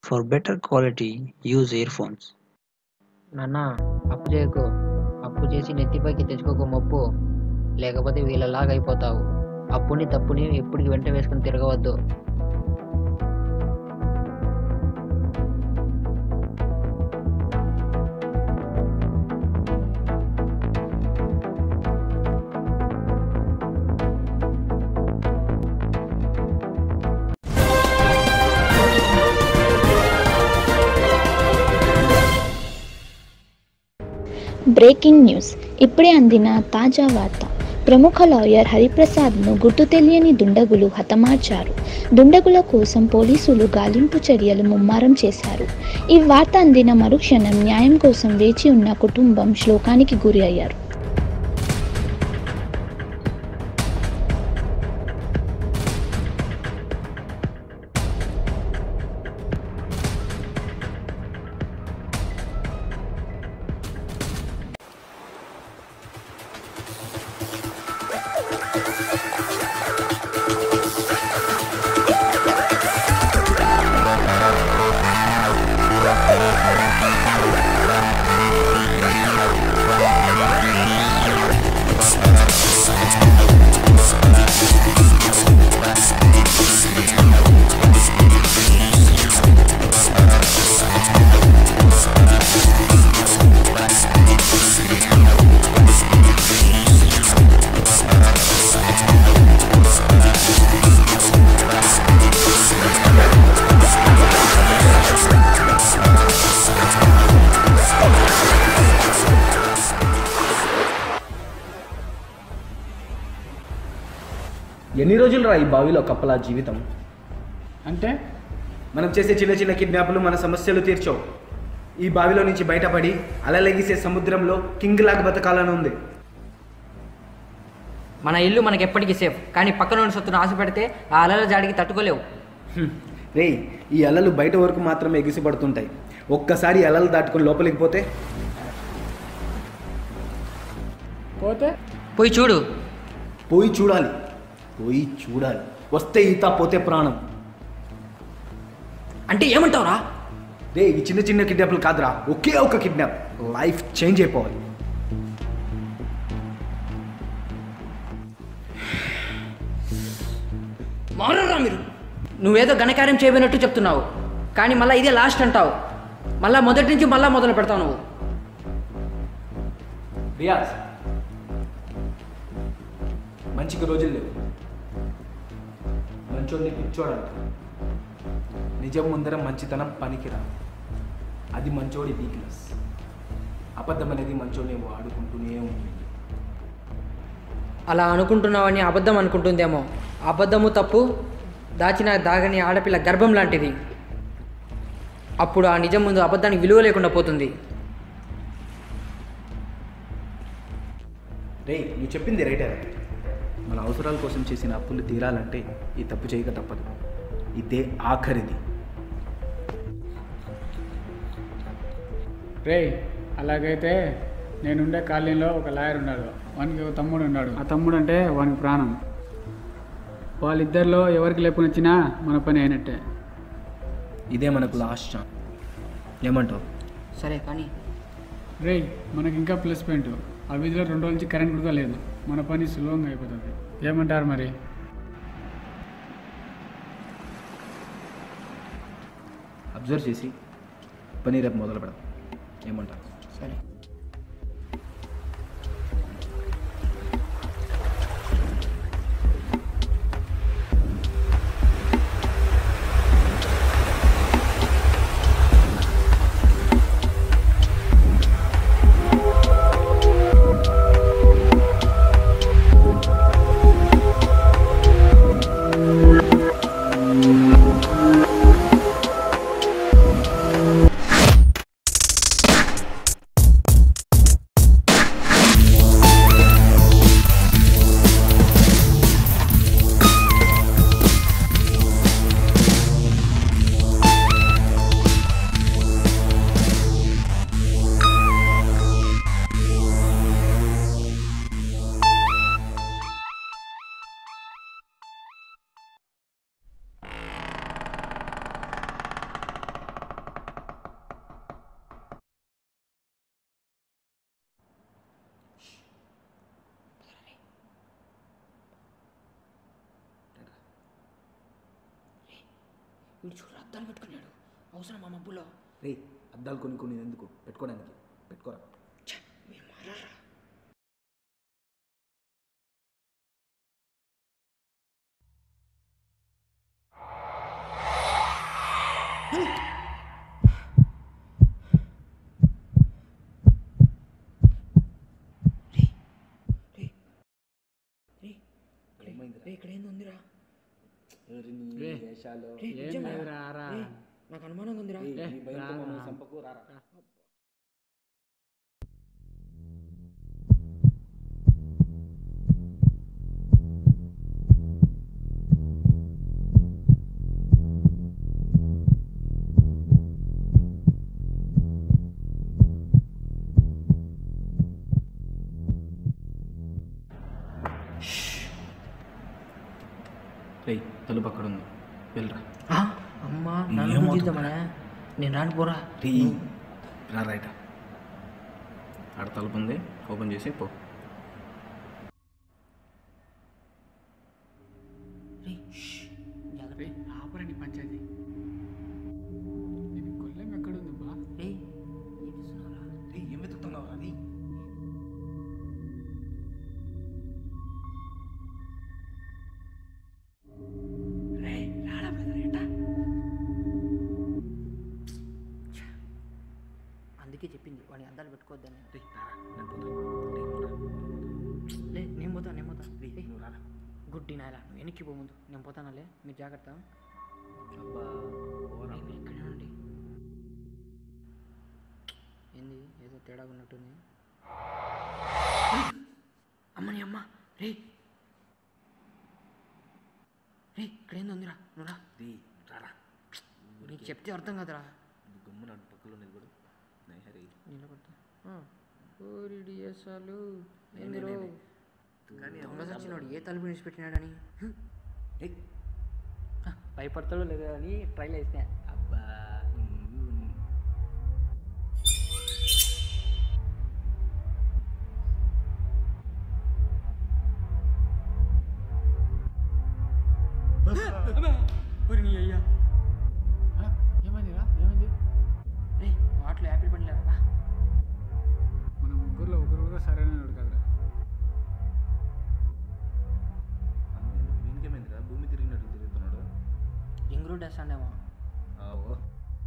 For better quality, use earphones. నాన్న అప్పు చేయకు అప్పు చేసి నెత్తిపైకి తెచ్చుకోకు మొప్పు లేకపోతే వీళ్ళలాగా అయిపోతావు అప్పుని తప్పుని ఎప్పటికి వెంట వేసుకుని తిరగవద్దు బ్రేకింగ్ న్యూస్ ఇప్పుడే అందిన తాజా వార్త ప్రముఖ లాయర్ హరిప్రసాద్ను గుర్తు తెలియని దుండగులు హతమార్చారు దుండగుల కోసం పోలీసులు గాలింపు చర్యలు ముమ్మరం చేశారు ఈ వార్త అందిన మరుక్షణం న్యాయం కోసం వేచి ఉన్న కుటుంబం శ్లోకానికి గురి అయ్యారు ఎన్ని రోజులు రా ఈ బావిలో కప్పలా జీవితం అంటే మనం చేసే చిన్న చిన్న కిడ్నాప్లు మన సమస్యలు తీర్చవు ఈ బావిలో నుంచి బయటపడి అలలెగిసే సముద్రంలో కింగ్ లాగా బతకాలని ఉంది మన ఇల్లు మనకి ఎప్పటికీ సేఫ్ కానీ పక్కన ఉన్న సొత్తును ఆశ పెడితే ఆ అలల జాడికి తట్టుకోలేవు హ్మ్. రేయ్ ఈ అలలు బయట వరకు మాత్రమే ఎగిసిపడుతుంటాయి ఒక్కసారి ఈ అలలు దాటుకొని లోపలికి పోతే పోతే పోయి చూడు పోయి చూడాలి పోయి చూడాలి వస్తే ఈత పోతే ప్రాణం అంటే ఏమంటావురా రే ఈ చిన్న చిన్న కిడ్నాప్లు కాదురా ఒకే ఒక కిడ్నాప్ లైఫ్ చేంజ్ అయిపోవాలి మారరా మీరు నువ్వేదో ఘనకార్యం చేయబోయినట్టు చెప్తున్నావు కానీ మళ్ళీ ఇదే లాస్ట్ అంటావు మళ్ళా మొదటి నుంచి మళ్ళా మొదలు పెడతావు నువ్వు రియాజ్ మంచికి రోజులు లేవు మంచోడిని పిచ్చోడంట నిజం ముందర మంచితనం పనికిరా అది మంచోడి వీక్నెస్ అబద్ధం అనేది మంచోడిని వాడుకుంటూనే ఉంటుంది అలా అనుకుంటున్నావని అబద్ధం అనుకుంటుందేమో అబద్ధము తప్పు దాచిన దాగని ఆడపిల్ల గర్భం లాంటిది అప్పుడు ఆ నిజం ముందు అబద్ధానికి విలువ లేకుండా పోతుంది రే నువ్వు చెప్పింది రైటే మన అవసరాల కోసం చేసిన అప్పులు తీరాలంటే ఈ తప్పు చేయక తప్పదు ఇదే ఆఖరిది రే అలాగైతే నేనుండే కాలనీలో ఒక లాయర్ ఉన్నాడు వానికి ఒక తమ్ముడు ఉన్నాడు ఆ తమ్ముడు అంటే వానికి ప్రాణం వాళ్ళిద్దరిలో ఎవరికి లేపుని వచ్చినా మన పని అయినట్టే ఇదే మనకు లాస్ట్ ఛాన్స్ ఏమంటావు సరే కానీ రే మనకి ఇంకా ప్లస్ పాయింట్ ఆ వీధిలో రెండు రోజుల నుంచి కరెంట్ కూడా లేదు మన పని సులభంగా అయిపోతుంది ఏమంటారు మరి అబ్జర్వ్ చేసి పని రేపు మొదలు పెడదాం ఏమంటారు సరే వీడు చూడు అద్దాలు పెట్టుకున్నాడు అవసరం మా మబ్బులో రే అద్దాలు కొనుక్కొని ఎందుకు పెట్టుకోవడానికి పెట్టుకోరా ఛ, మీరు మారారా రే రే రే ఏమైందిరా? రే ఇక్కడ ఏంది ఉందిరా ఎవరి నీ రే. వేషాలు రే ఏం నిజంగా లేదురా, రా. రే, నాకు అనుమానంగా ఉందిరా రే, ఏ, నీ భయంతో రా, మమ్మల్ని రా. చంపకు రారా రే తలుపు అక్కడ ఉంది వెళ్ళరా ఆ, అమ్మా నన్ను ఏమవుతుందిరా? గుద్దిద్దామనే నేను రాను పోరా రే రా రైట్ ఆడ తలుపు ఉంది ఓపెన్ చేసి పో రే ష్, జాగ్రత్త. రే ఆపరండి పంచాయతీ ఇది కొల్లెం ఎక్కడుంది బా రే ఏం చేస్తున్నావురా? రే ఏం వెతుకుతున్నావు రా రే రే రాడా బెదరేట అందుకే చెప్పింది వాడిని అద్దాలు పెట్టుకోవద్దని రే రారా నేను పోతా రే, లే నువ్వు రా. నేను పోతా నేను పోతా రే, రే, నువ్వు రారా గుడ్డి నాయలా నువ్వు వెనక్కి పో ముందు నేను పోతానులే మీరు జాగ్రత్త అబ్బా పోరా. రే, మీరు ఇక్కడే ఉండండి ఏంది ఏదో తేడా ఉన్నట్టుంది రే, అమ్మని అమ్మ రే రే ఇక్కడ ఏంది ఉందిరా నువ్వు రా రే రారా నీకు చెప్తే అర్థం కాదురా నువ్వు గమ్మున అటు పక్కలో నిలబడు నై హరి నిలబడతా ఓరి డిఎస్ఆలు ఏంది రో కానీ దొంగ సచ్చినోడు ఏ తలుపు విడిచిపెట్టినాడని ఏ భయపడతాడో లేదో అని ట్రైల్ వేసిన అబ్బా నీవు ఓరి నీ అయ్యా ఆ, ఏమైందిరా ఏమైంది రే వాటిలో యాపిల్ పండ్లు లేవా మన ముగ్గురులో ఒకరు కూడా సరైన కదరా వీనికేమైందిరా భూమి తిరిగినట్టు తిరుగుతున్నాడు రింగ్ రోడ్ వేస్తాడేమో ఆవో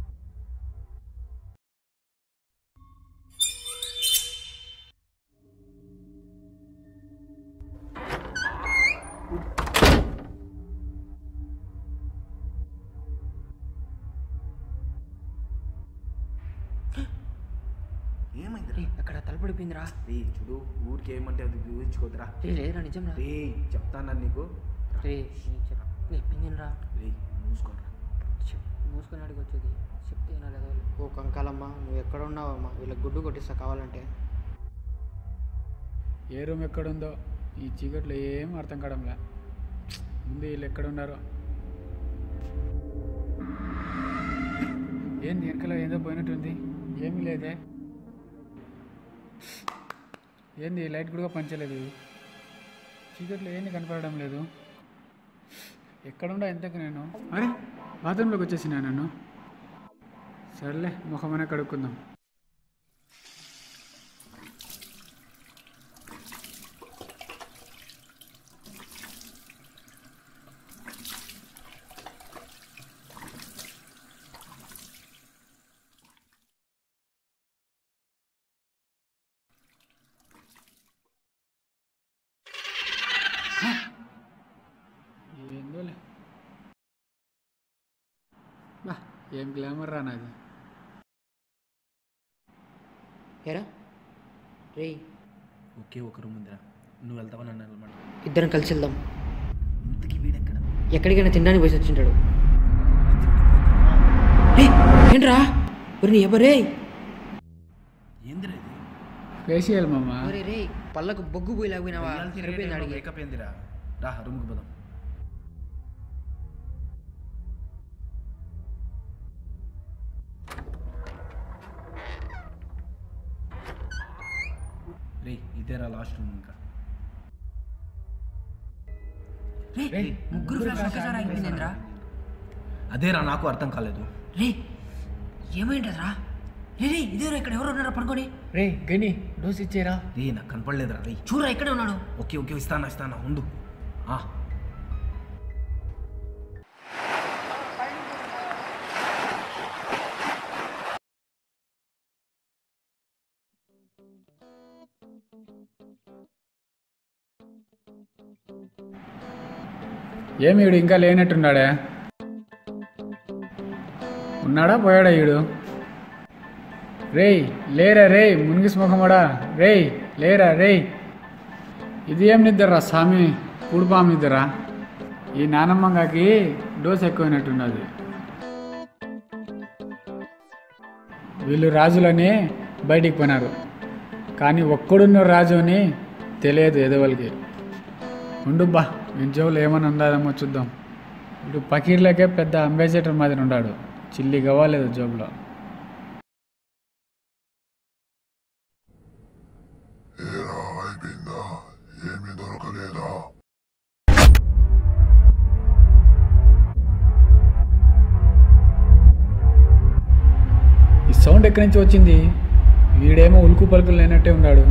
ఏమైందిరా రే అక్కడ తలుపు పడిపోయిందిరా రే చూడు ఊరికి ఏమంటే అది ఊహించుకోద్దురా రే లేదురా నిజం రా రే చెప్తాను నీకు రే చెప్పిందిరా రే మూసుకోరా మూసుకొని అడిగి వచ్చేది చెప్తే నా లేదా ఓ కంకాలమ్మ నువ్వు ఎక్కడ ఉన్నావమ్మా వీళ్ళకి గుడ్డు కొట్టిస్తా కావాలంటే ఏ రూమ్ ఎక్కడుందో ఈ చీకట్లో ఏం అర్థం కావడంలే ముందు వీళ్ళు ఎక్కడ ఉన్నారో ఏంది వెనకాల ఏందో పోయినట్టుంది ఏమీ లేదే ఏంది లైట్ కూడా పంచలేదు చీకట్లో ఏంది కనపడడం లేదు ఎక్కడుండా ఎంతకు నేను అరే బాత్రూంలోకి వచ్చేసినా నన్ను సర్లే ముఖమనే కడుక్కుందాం ఏందోలే బా ఏం గ్లామర్ రా నాది ఏరా రే ఒకే ఒక రూమ్ ఉందిరా నువ్వు వెళ్తావని అన్నారు అనమాట ఇద్దరం కలిసి వెళ్దాం ఇంతకీ వీడెక్కడ ఎక్కడికైనా తినడానికి పోయి వచ్చింటాడు రే ఏంట్రా ఒరి నీ ఎవరే ఏందిరా ఇది ఫేషియల్ మామ ఒరే రే పళ్ళకు బొగ్గు పోయి లేకపోయినావా సరిపోయింది అడిగి మేకప్ ఏందిరా రా రూమ్కి పోదాం రే ఇదేరా లాస్ట్ రూమ్ ఇంకా రే ముగ్గురు ఫ్లాష్ ఒక్కసారి అయిపోయిందిరా అదేరా నాకు అర్థం కాలేదు రే ఏమైంటదిరా రే రే ఇదేరా ఇక్కడ ఎవరు ఉన్నారా పడుకొని రే గని డోస్ ఇచ్చేరా రే నాకు కనపడలేదురా రే చూడరా ఇక్కడే ఉన్నాడు ఓకే ఓకే ఇస్తానా ఇస్తానా ఉండు ఆ, ఏమి ఈడు ఇంకా లేనట్టున్నాడే ఉన్నాడా పోయాడా ఈడు రేయ్ లేరా రేయ్ మునిగిస్ ముఖమడా రేయ్ లేరా రేయ్ ఇది ఏం నిద్రరా స్వామి కూడిపాము నిద్రరా ఈ నానమ్మగాకి డోస్ ఎక్కువైనట్టున్నది వీళ్ళు రాజులని బయటికి పోయినారు కానీ ఒక్కడున్న రాజు అని తెలియదు ఎదవలకి ఉండుబ్బా వింజోలు ఏమని ఉందాదేమో చూద్దాం ఇప్పుడు పకీర్లకే పెద్ద అంబాసిడర్ మాదిరి ఉన్నాడు చిల్లి గవ్వలేదు జోబులో ఈ సౌండ్ ఎక్కడి నుంచి వచ్చింది వీడేమో ఉలుకు పలుకులు లేనట్టే ఉన్నాడు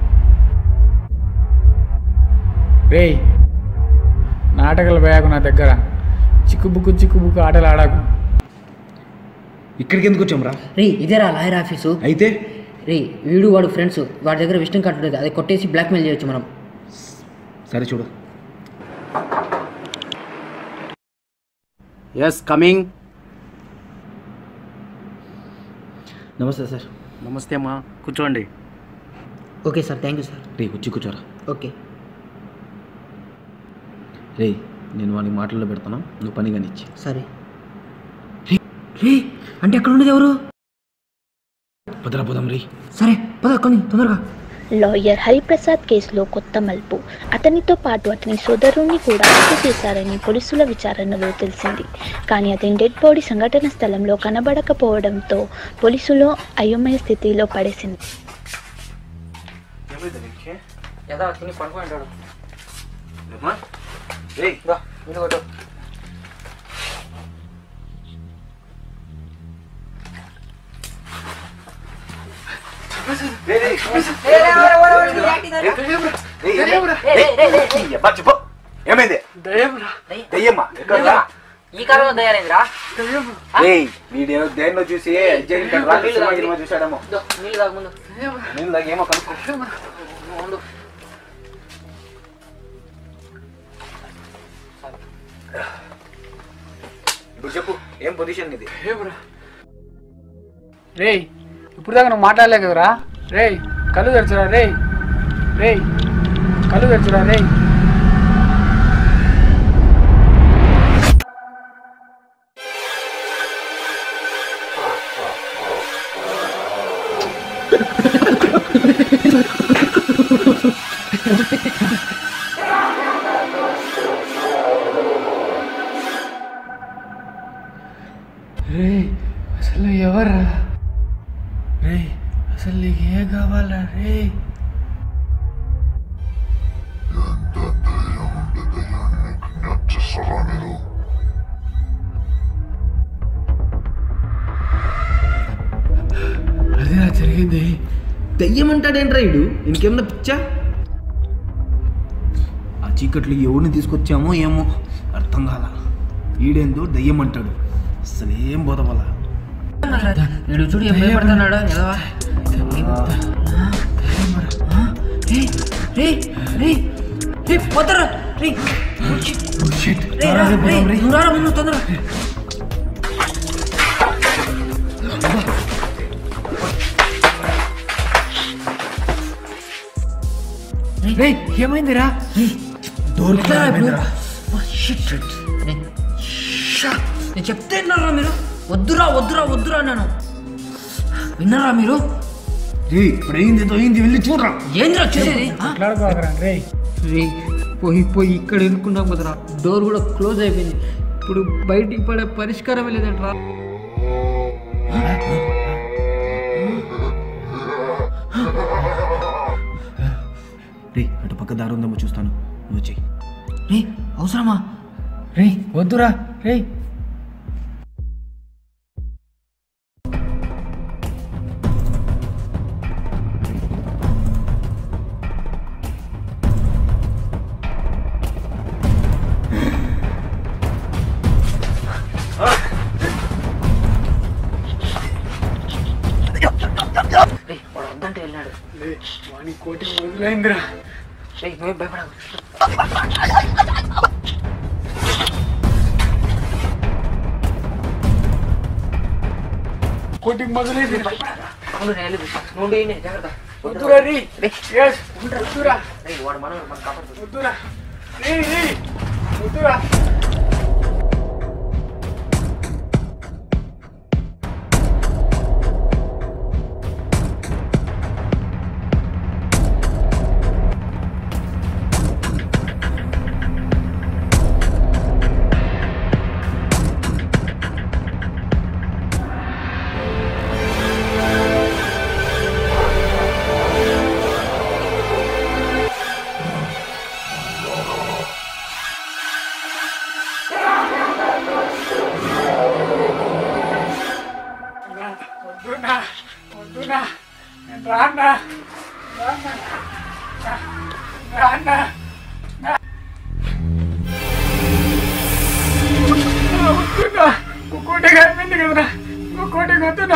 రేయ్ నాటకాలు పోయాకు నా దగ్గర చిక్కుబుక్కు చిక్కుబుక్కు ఆటలు ఆడాకు ఇక్కడికి ఎందుకు వచ్చాం రా రే ఇదేరా లాయర్ ఆఫీసు అయితే రే వీడు వాడు ఫ్రెండ్స్ వాడి దగ్గర విష్ణు కార్డు ఉంటుంది అది కొట్టేసి బ్లాక్మెయిల్ చేయొచ్చు మనం సరే చూడు ఎస్ కమింగ్ నమస్తే సార్ నమస్తే అమ్మా కూర్చోండి okay sir thank you sir రే వచ్చి కూర్చోరా ఓకే రే నేను వానికి మాటల్లో పెడతాను నువ్వు పని కానిచ్చి సరే రే అంటే అక్కడ ఉండేది ఎవరు పదరా పోదాం రే సరే పద కొన్ని తొందరగా లాయర్ హరిప్రసాద్ కేసులో కొత్త మలుపు అతనితో పాటు అతని సోదరుణ్ణి కూడా హత్య చేశారని పోలీసుల విచారణలో తెలిసింది కానీ అతని డెడ్ బాడీ సంఘటన స్థలంలో కనబడకపోవడంతో పోలీసులు అయోమయ స్థితిలో పడేసింది యదా తిని పడుకుంటాడు రే ఏమైంది దయ్యమ్మా ఎక్కడా ఈ కాలంలో తయారైందిరా ఏయ్ వీడియో దేన్నో చూసి అజ్జయ్ ఇక్కడ రా, సినిమా గినిమా చూశాడేమో నీళ్ళు తాగు ముందు నేను దాకా ఏమో కనుక్కో ఉండు. ఇప్పుడు చెప్పు ఏం పొజిషన్ ఇది రేయ్ ఇప్పుడు దాకా నువ్వు మాట్లాడలే కదరా రేయ్ కళ్ళు తెరచురా రేయ్ రేయ్ కళ్ళు తెరచురా రేయ్ రేయ్ అసలు ఎవరా రేయ్ అసలు నీకు ఏ కావాలా రేయ్ అదేనా జరిగింది దయ్యం అంటాడేంట్రా ఇడు ఇంకేమన్నా పిచ్చా ఆ చీకట్లు ఎవరిని తీసుకొచ్చామో ఏమో అర్థం కాల ఈడేందో దయ్యం అంటాడు అసలు ఏం బోధవల వీడు చూడు ఏం భయపడుతున్నాడు ఎదవా రే రే రే పోతారా రే రే రా, రే, నువ్వు రారా ముందు తొందర రేయ్ ఏమైందిరా ఎట్లా ఇప్పుడు ఓ, shit. రే, షా. నేను చెప్తే విన్నారా మీరు వద్దురా వద్దురా వద్దురా అన్నాను విన్నారా మీరు రే ఇప్పుడు ఏంది అయింది వెళ్ళి చూడరా ఏంద్రా చూసేది ఆ? మాట్లాడుకోకరా రేయ్ రే పోయి పోయి ఇక్కడ ఎన్నుకున్నాం కదరా డోర్ కూడా క్లోజ్ అయిపోయింది ఇప్పుడు బయటికి పడే పరిష్కారం లేదంటరా రే అటు పక్క దారి ఉందేమో చూస్తాను నువ్వు చెయ్యి రే అవసరమా రేయ్ వద్దురా రేయ్ రేయ్, వాడు వద్దంటే వెళ్ళాడు వాని కోటి మొదలైందిరా రేయ్, నువ్వేం భయపడకు కోటి మొదలైంది అవును నేను వెళ్ళి నువ్వు ఉండు, ఈయనే, జాగ్రత్త వద్దురా రీ ఎస్ వద్దురా రేయ్, వాడు మనం మన కాపాడు వద్దురా రీ రీ వద్దురా వద్దునా వద్దునా నేను రానా రానా రానా వద్దునా ఇంకోటి అయిపోయింది కదరా ఇంకోటి వద్దునా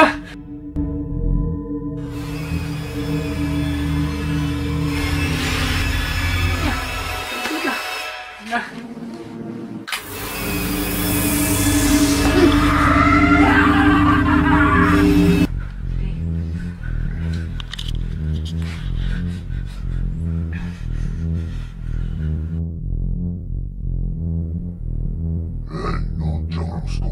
No Johnsko.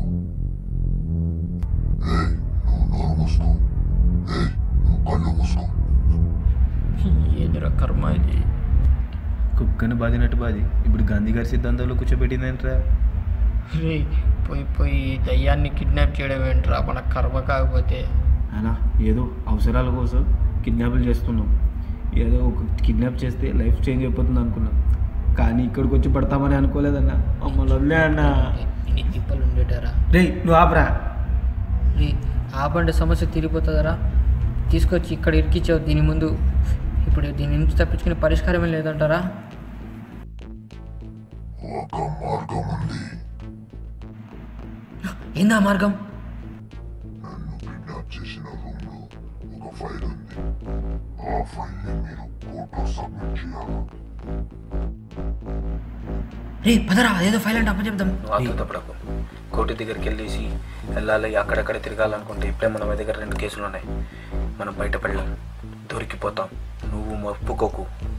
Ej, no Normosko. Ej, no Kalomosko. ఎదుర కర్మ ఇది కుక్కను బాదినట్టు బాది ఇప్పుడు గాంధీ గారి సిద్ధాంతంలో కూర్చోబెట్టిందంటరా రే పోయి పోయి దయ్యాన్ని కిడ్నాప్ చేయడం ఏంట్రా మన కర్మ కాకపోతే అలా ఏదో అవసరాల కోసం కిడ్నాపులు చేస్తున్నాం ఏదో ఒక కిడ్నాప్ చేస్తే లైఫ్ చేంజ్ అయిపోతుంది అనుకున్నాం కానీ ఇక్కడికి వచ్చి పడతామని అనుకోలేదన్నా మమ్మల్ని వదిలే అన్నా ఇన్ని తిప్పలు ఉండేటారా రే నువ్వు ఆపరా రే ఆపండి సమస్య తీరిపోతుందరా తీసుకొచ్చి ఇక్కడ ఇరికిచ్చావు దీని ముందు ఇప్పుడు దీని నుంచి తప్పించుకునే పరిష్కారమే లేదంటారా ఒక మార్గం ఉంది ఏందా మార్గం నన్ను కిడ్నాప్ చేసిన రూమ్ లో ఒక ఫైల్ ఉంది ఆ ఫైల్ ని మీరు కోర్టులో సబ్మిట్ చేయాలి రే పదరా అదేదో ఫైల్ అంటే అప్పచెప్దాం ఆతృతపడకు కోర్టు దగ్గరికి వెళ్ళేసి వెళ్ళాలి అక్కడక్కడ తిరగాలనుకుంటే ఇప్పుడే మన దగ్గర రెండు కేసులు ఉన్నాయి మనం బయటపడలేం దొరికిపోతాం నువ్వు ఒప్పుకోకు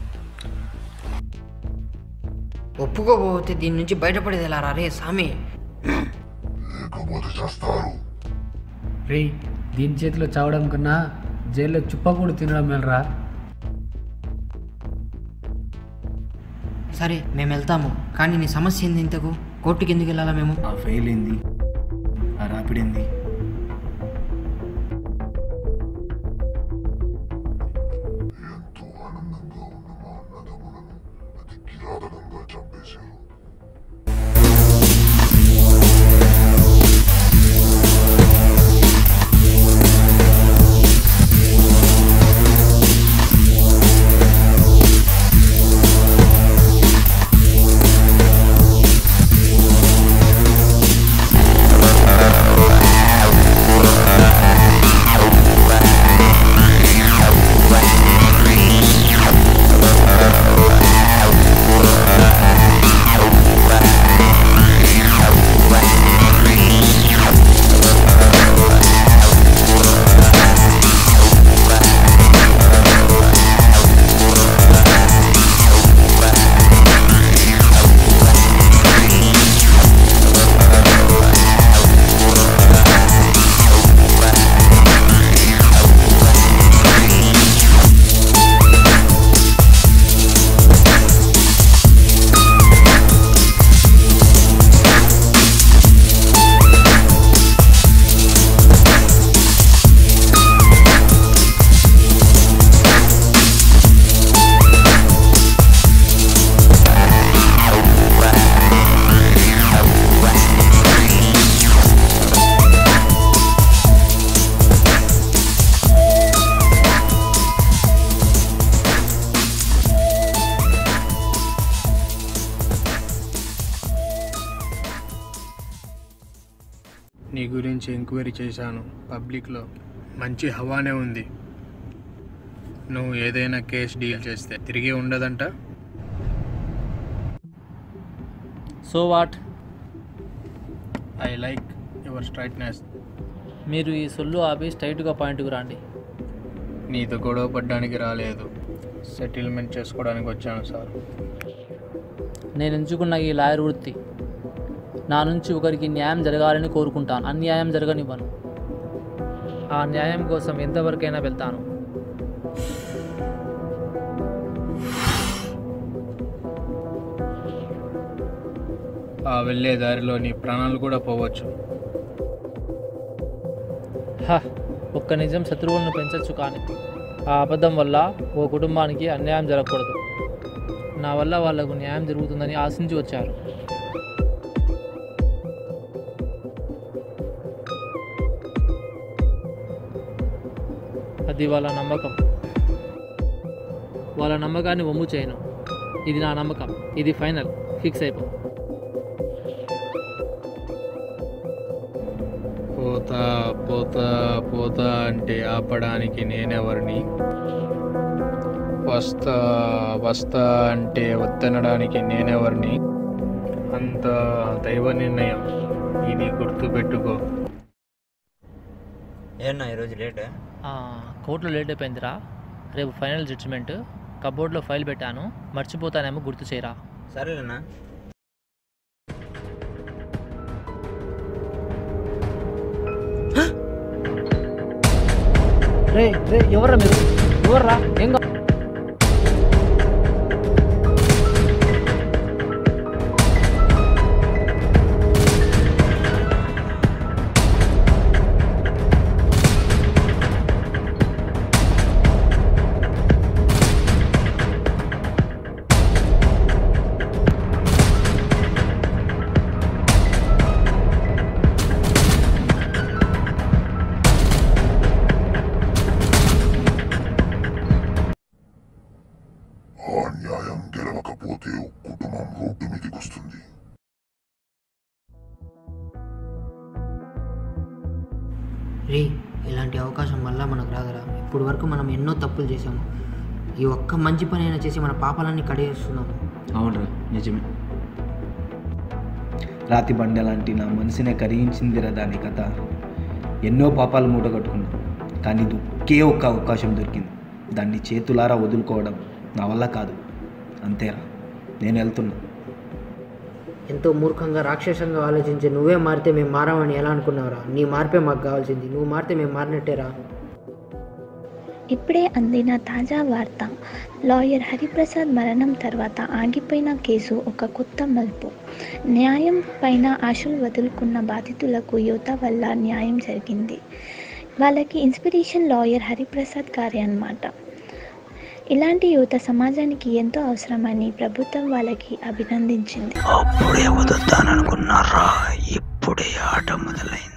ఒప్పుకోకపోతే దీని నుంచి బయటపడేది ఎలా రా రే సామి లేకపోతే చేస్తారు రే దీని చేతిలో చావడం కన్నా జైల్లో చుప్పకూడు తినడం మేలరా సరే మేము వెళ్తాము కానీ నీ సమస్య ఏంది ఇంతకు కోర్టుకి ఎందుకు వెళ్ళాలా మేము ఆ ఫెయిల్ ఏంది ఆ రాపిడ్ ఏంది ఎంతో ఆనందంగా ఉన్న మా అన్నదమ్ములను అతి కిరాతకంగా చంపేశారు నీ గురించి ఎంక్వైరీ చేశాను పబ్లిక్లో మంచి హవానే ఉంది నువ్వు ఏదైనా కేసు డీల్ చేస్తే తిరిగి ఉండదంట so what I like your straightness మీరు ఈ సొల్లు ఆపి స్ట్రైట్గా పాయింట్కి రండి నీతో గొడవ పడ్డానికి రాలేదు సెటిల్మెంట్ చేసుకోవడానికి వచ్చాను సార్ నేను ఎంచుకున్న ఈ లాయర్ వృత్తి నా నుంచి ఒకరికి న్యాయం జరగాలని కోరుకుంటాను అన్యాయం జరగనివ్వను ఆ న్యాయం కోసం ఎంతవరకైనా వెళ్తాను ఆ వెళ్ళే దారిలో నీ ప్రాణాలు కూడా పోవచ్చు హ ఒక్క నిజం శత్రువులను పెంచొచ్చు కానీ ఆ అబద్ధం వల్ల ఓ కుటుంబానికి అన్యాయం జరగకూడదు నా వల్ల వాళ్లకు న్యాయం జరుగుతుందని ఆశించి వచ్చారు అది వాళ్ళ నమ్మకం వాళ్ళ నమ్మకాన్ని వమ్ము చేయను ఇది నా నమ్మకం ఇది ఫైనల్ ఫిక్స్ అయిపో పోతా పోతా పోతా అంటే ఆపడానికి నేనెవరిని వస్తా వస్తా అంటే వద్దనడానికి నేనెవరిని అంత దైవ నిర్ణయం ఇది గుర్తుపెట్టుకో ఏమన్నా ఈరోజు లేట్ ఆ, కోర్టులో లేట్ అయిపోయిందిరా రేపు ఫైనల్ జడ్జిమెంట్ కబోర్డ్లో ఫైల్ పెట్టాను మర్చిపోతానేమో గుర్తు చేయరా సరేనా రే రే ఎవర్రా మీరు ఎవర్రా ఏం కా- ఆ న్యాయం గెలవకపోతే కుటుంబం రోడ్డు మీదకి వస్తుంది రే ఇలాంటి అవకాశం మళ్ళా మనకు రాదరా ఇప్పుడు వరకు మనం ఎన్నో తప్పులు చేసాము ఈ ఒక్క మంచి పని అయినా చేసి మన పాపాలన్నీ కడిగేస్తున్నాము అవునరా నిజమే రాతి బండ లాంటి నా మనసునే కరిగించిందిరా దాని కథ ఎన్నో పాపాలు మూట కట్టుకున్నా కానీ ఇది ఒకే ఒక్క అవకాశం దొరికింది దాన్ని చేతులారా వదులుకోవడం నా వల్ల కాదు అంతేరా నేను వెళ్తున్నా ఎంతో మూర్ఖంగా రాక్షసంగా ఆలోచించి నువ్వే మారితే మేము మారామని ఎలా అనుకున్నావురా నీ మార్పే మాకు కావాల్సింది నువ్వు మారితే మేము మారినట్టేరా ఇప్పుడే అందిన తాజా వార్త లాయర్ హరిప్రసాద్ మరణం తర్వాత ఆగిపోయిన కేసు ఒక కొత్త మలుపు న్యాయం పైన ఆశలు వదులుకున్న బాధితులకు యువత వల్ల న్యాయం జరిగింది వాళ్ళకి ఇన్స్పిరేషన్ లాయర్ హరిప్రసాద్ గారే అన్నమాట ఇలాంటి యువత సమాజానికి ఎంతో అవసరమని ప్రభుత్వం వాళ్ళకి అభినందించింది అప్పుడే వదులుతాననుకున్నారా ఇప్పుడే ఆట మొదలైంది